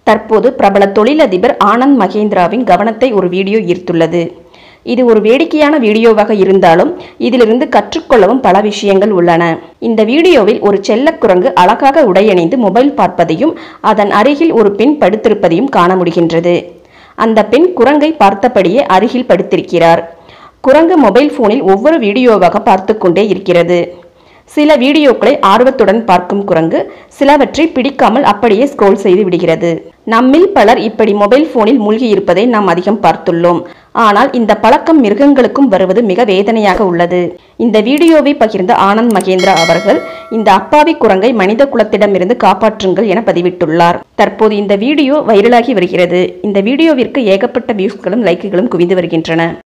தற்போது பிரபல தொழிலதிபர் ஆனந்த் மகேந்திராவின் கவனத்தை ஒரு வீடியோ ஈர்த்துள்ளது இது ஒரு வேடிக்கையான வீடியோவாக இருந்தாலும் இதிலிருந்து கற்றுக்கொள்ளவும் பல விஷயங்கள் உள்ளன இந்த வீடியோவில் ஒரு செல்லக்குரங்கு அழகாக உடையணிந்து மொபைல் பார்ப்பதையும் அதன் அருகில் ஒரு பெண் படுத்திருப்பதையும் காண முடிகின்றது அந்த பெண் குரங்கை பார்த்தபடியே அருகில் படுத்திருக்கிறார் குரங்கு மொபைல் போனில் ஒவ்வொரு வீடியோவாக பார்த்து கொண்டே இருக்கிறது சில வீடியோக்களை ஆர்வத்துடன் பார்க்கும் குரங்கு சிலவற்றை பிடிக்காமல் அப்படியே ஸ்க்ரோல் செய்து விடுகிறது நம்மில் பலர் இப்படி மொபைல் போனில் மூழ்கி இருப்பதை நாம் அதிகம் பார்த்துள்ளோம் ஆனால் இந்த பழக்கம் மிருகங்களுக்கும் வருவது மிக வேதனையாக உள்ளது இந்த வீடியோவை பகிர்ந்த ஆனந்த் மகேந்திரா அவர்கள் இந்த அப்பாவி குரங்கை மனித குலத்திடமிருந்து காப்பாற்றுங்கள் என பதிவிட்டுள்ளார் தற்போது இந்த வீடியோ வைரலாகி வருகிறது இந்த வீடியோவிற்கு ஏகப்பட்ட வியூஸ்களும் லைக்குகளும் குவிந்து வருகின்றன